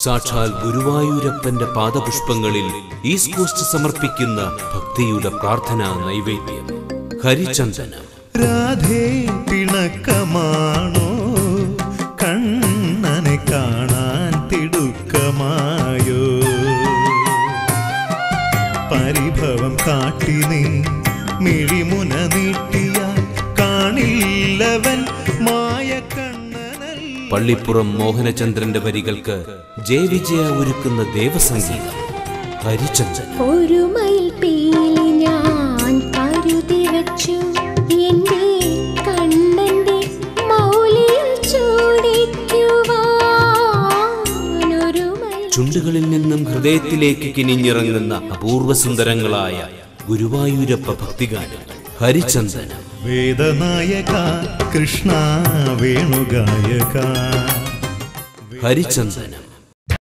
സാക്ഷാൽ ഗുരുവായൂരപ്പന്റെ പാദപുഷ്പങ്ങളിൽ east cost സമർപ്പിക്കുന്ന ഭക്തിയുടെ പ്രാർത്ഥനാ നൈവേദ്യം ഹരിചന്ദനം രാധേ പിണക്കമാണോ കണ്ണനെ കാണാൻ തിടുക്കമായോ പരിഭവം കാട്ടി നീ മിഴിമുന നീട്ടിയാൽ കാണില്ലവൻ മായ കണ്ണനല്ല പള്ളിപ്പുറം മോഹനചന്ദ്രന്റെ വരികൾക്ക് ജയവിജയ ഒരുക്കുന്ന ദേവസംഗീതം ഹരിചന്ദനം ഒരു മയിൽ പീലി ഞാൻ കരുതി വച്ചു എന്റെ കണ്ണന്റെ മൗലിയിൽ ചൂടിക്കുവാൻ ഒരു മയിൽ ചുണ്ടുകളിൽ നിന്നും ഹൃദയത്തിലേക്ക് കിനിഞ്ഞിറങ്ങുന്ന അപൂർവ സുന്ദരങ്ങളായ ഗുരുവായൂരപ്പ ഭക്തിഗാനങ്ങൾ ഹരിചന്ദനം വേദനായക കൃഷ്ണ വേണുഗായക ഹരിചന്ദനം